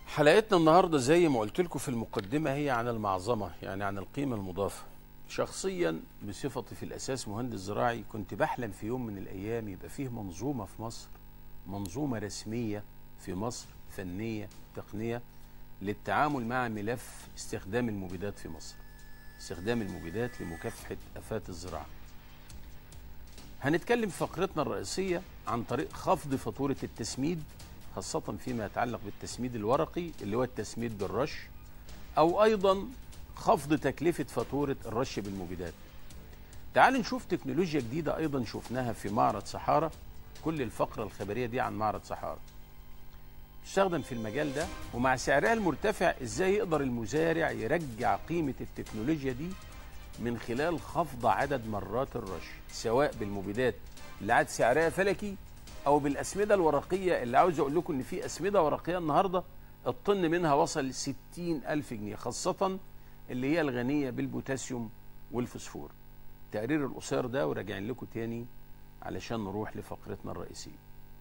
حلقتنا النهارده زي ما قلت لكم في المقدمه هي عن المعظمه يعني عن القيمه المضافه شخصيا بصفتي في الاساس مهندس زراعي كنت بحلم في يوم من الايام يبقى فيه منظومه في مصر منظومه رسميه في مصر فنيه تقنيه للتعامل مع ملف استخدام المبيدات في مصر استخدام المبيدات لمكافحه افات الزراعه هنتكلم في فقرتنا الرئيسيه عن طريق خفض فاتوره التسميد خاصة فيما يتعلق بالتسميد الورقي اللي هو التسميد بالرش أو أيضا خفض تكلفة فاتورة الرش بالمبيدات تعال نشوف تكنولوجيا جديدة أيضا شفناها في معرض صحارى كل الفقرة الخبرية دي عن معرض صحارى تستخدم في المجال ده ومع سعرها المرتفع ازاي يقدر المزارع يرجع قيمة التكنولوجيا دي من خلال خفض عدد مرات الرش سواء بالمبيدات اللي عاد سعرها فلكي او بالاسمده الورقيه اللي عاوز اقول لكم ان في اسمده ورقيه النهارده الطن منها وصل ل 60 الف جنيه خاصه اللي هي الغنيه بالبوتاسيوم والفوسفور تقرير القصير ده وراجعين لكم تاني علشان نروح لفقرتنا الرئيسيه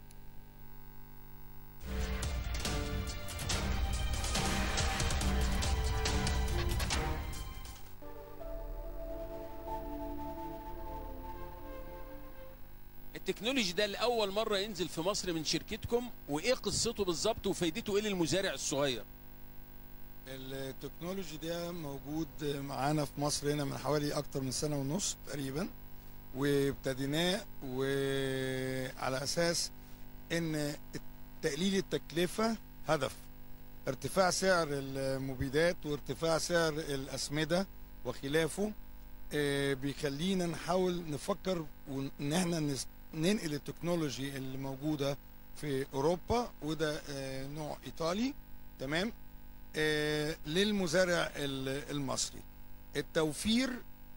التكنولوجي ده لاول مره ينزل في مصر من شركتكم وايه قصته بالظبط وفايدته ايه للمزارع الصغير التكنولوجي ده موجود معانا في مصر هنا من حوالي اكتر من سنه ونص تقريبا وابتديناه وعلى اساس ان تقليل التكلفه هدف ارتفاع سعر المبيدات وارتفاع سعر الاسمده وخلافه بيخلينا نحاول نفكر ان احنا ننقل التكنولوجي اللي موجوده في اوروبا وده نوع ايطالي تمام للمزارع المصري التوفير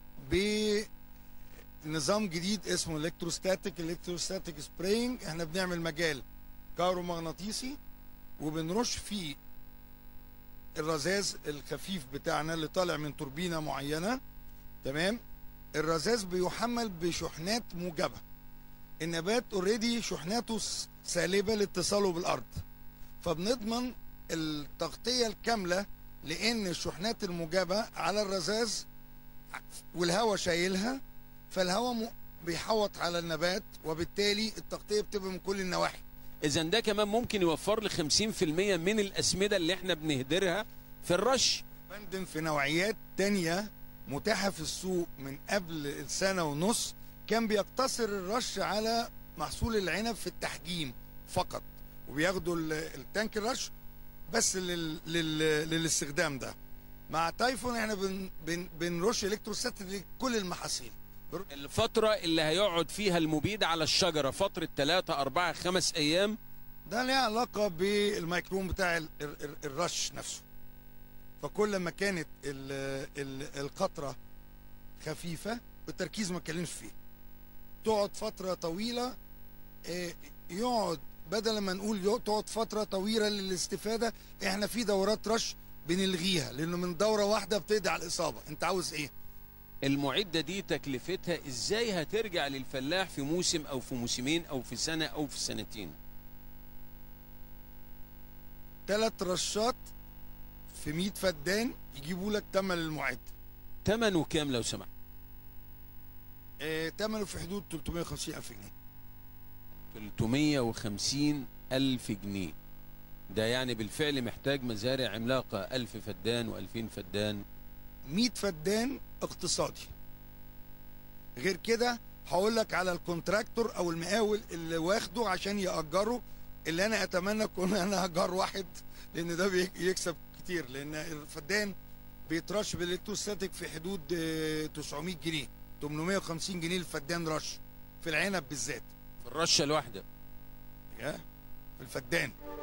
بنظام جديد اسمه الكتروستاتيك الكتروستاتيك سبراينج احنا بنعمل مجال كهرومغناطيسي وبنرش فيه الرذاذ الخفيف بتاعنا اللي طالع من توربينه معينه تمام الرذاذ بيحمل بشحنات موجبه النبات اوريدي شحناته سالبه لاتصاله بالارض فبنضمن التغطيه الكامله لان الشحنات الموجبه على الرذاذ والهواء شايلها فالهواء بيحوط على النبات وبالتالي التغطيه بتبقى من كل النواحي اذا ده كمان ممكن يوفر لي 50% من الاسمده اللي احنا بنهدرها في الرش فندم في نوعيات تانية متاحه في السوق من قبل سنه ونص كان بيقتصر الرش على محصول العنب في التحجيم فقط وبياخدوا التانك الرش بس لل... لل... للاستخدام ده مع تايفون احنا بن... بن... بنرش الكتروستات لكل المحاصيل الفترة اللي هيقعد فيها المبيد على الشجرة فترة 3 4 5 أيام ده ليه علاقة بالميكروم بتاع ال... ال... الرش نفسه فكل ما كانت ال... ال... القطرة خفيفة التركيز ما اتكلمش فيه تقعد فترة طويلة يقعد بدل ما نقول تقعد فترة طويلة للاستفادة احنا في دورات رش بنلغيها لانه من دورة واحدة بتقضي على الإصابة انت عاوز ايه المعدة دي تكلفتها ازاي هترجع للفلاح في موسم او في موسمين او في سنة او في سنتين ثلاث رشات في 100 فدان يجيبوا لك ثمن المعدة ثمنه كام لو سمحت ثمنه في حدود 350 ألف جنيه 350 ألف جنيه ده يعني بالفعل محتاج مزارع عملاقة ألف فدان و2000 فدان 100 فدان اقتصادي غير كده هقول لك على الكونتراكتور او المقاول اللي واخده عشان يأجره اللي انا اتمنى اكون انا اجر واحد لان ده بيكسب كتير لان الفدان بيترش بالالكتروستاتيك في حدود 900 جنيه 850 جنيه الفدان رش في العنب بالذات في الرشه الواحده في الفدان